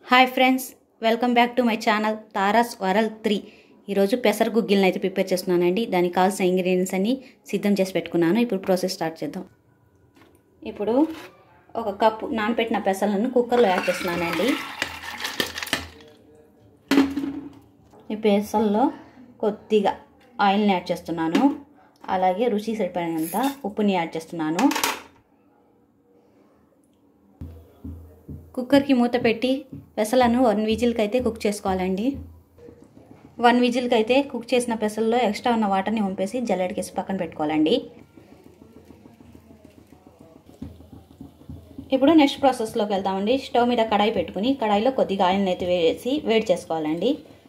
hi friends welcome back to my channel Tara's world three ఈరోజు పెసర గుగ్గిల్ని అయితే ప్రిపేర్ చేస్తున్నానండి దానికి కావాల్సిన ఇంగ్రీడియంట్స్ అన్ని సిద్ధం చేసి పెట్టుకున్నాను ఇప్పుడు ప్రాసెస్ స్టార్ట్ చేద్దాం ఇప్పుడు ఒక కప్పు నానబెట్టిన పెసలను కుక్కర్లో యాడ్ చేస్తున్నానండి ఈ పెసల్లో కొద్దిగా ఆయిల్ని యాడ్ చేస్తున్నాను అలాగే రుచి సరిపడినంత ఉప్పుని యాడ్ చేస్తున్నాను కుక్కర్కి మూత పెట్టి పెసలను వన్ విజిల్కి అయితే కుక్ చేసుకోవాలండి వన్ విజిల్కి అయితే కుక్ చేసిన పెసల్లో ఎక్స్ట్రా ఉన్న వాటర్ని వంపేసి జల్లెడకేసి పక్కన పెట్టుకోవాలండి ఇప్పుడు నెక్స్ట్ ప్రాసెస్లోకి వెళ్దామండి స్టవ్ మీద కడాయి పెట్టుకుని కడాయిలో కొద్దిగా ఆయిల్ని అయితే వేసి వేడి చేసుకోవాలండి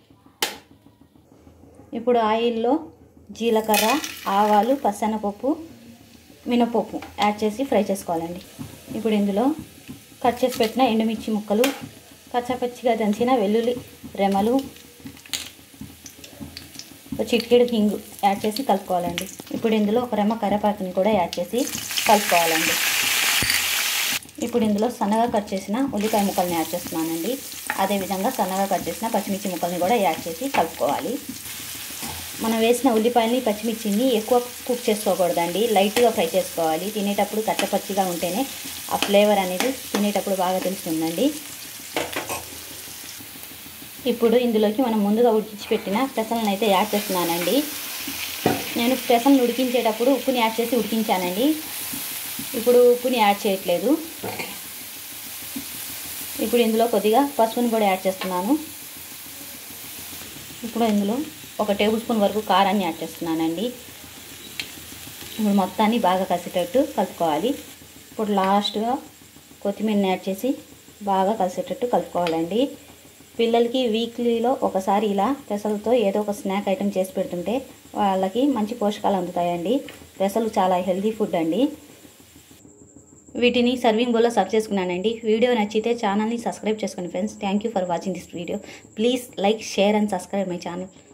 ఇప్పుడు ఆయిల్లో జీలకర్ర ఆవాలు పచ్చనపప్పు మినపప్పు యాడ్ చేసి ఫ్రై చేసుకోవాలండి ఇప్పుడు ఇందులో కట్ చేసి పెట్టిన ఎండుమిర్చి ముక్కలు కచ్చపచ్చిగా దంచిన వెల్లుల్లి రెమ్మలు చిటికెడు హింగు యాడ్ చేసి కలుపుకోవాలండి ఇప్పుడు ఇందులో ఒక రెమ్మ కరివేపాకుని కూడా యాడ్ చేసి కలుపుకోవాలండి ఇప్పుడు ఇందులో సన్నగా కట్ చేసిన ఉల్లిపాయ ముక్కల్ని యాడ్ చేస్తున్నానండి అదేవిధంగా సన్నగా కట్ చేసిన పచ్చిమిర్చి ముక్కల్ని కూడా యాడ్ చేసి కలుపుకోవాలి మనం వేసిన ఉల్లిపాయలని పచ్చిమిర్చిని ఎక్కువ కుక్ చేసుకోకూడదండి లైట్గా ఫ్రై చేసుకోవాలి తినేటప్పుడు కచ్చపచ్చిగా ఉంటేనే ఆ ఫ్లేవర్ అనేది తినేటప్పుడు బాగా తెలుస్తుందండి ఇప్పుడు ఇందులోకి మనం ముందుగా ఉడికించి పెట్టిన పెసలను అయితే యాడ్ చేస్తున్నానండి నేను పెసలను ఉడికించేటప్పుడు ఉప్పుని యాడ్ చేసి ఉడికించానండి ఇప్పుడు ఉప్పుని యాడ్ చేయట్లేదు ఇప్పుడు ఇందులో కొద్దిగా పసుపుని కూడా యాడ్ చేస్తున్నాను ఇప్పుడు ఇందులో ఒక టేబుల్ స్పూన్ వరకు కారాన్ని యాడ్ చేస్తున్నానండి ఇప్పుడు మొత్తాన్ని బాగా కలిసేటట్టు కలుపుకోవాలి ఇప్పుడు లాస్ట్గా కొత్తిమీరని యాడ్ చేసి బాగా కలిసేటట్టు కలుపుకోవాలండి పిల్లలకి వీక్లీలో ఒకసారి ఇలా పెసలతో ఏదో ఒక స్నాక్ ఐటెం చేసి పెడుతుంటే వాళ్ళకి మంచి పోషకాలు అందుతాయండి పెసలు చాలా హెల్తీ ఫుడ్ అండి వీటిని సర్వింగ్ బౌల్లో సర్వ్ చేసుకున్నానండి వీడియో నచ్చితే ఛానల్ని సబ్స్క్రైబ్ చేసుకోండి friends thank you for watching this video please like share and subscribe my channel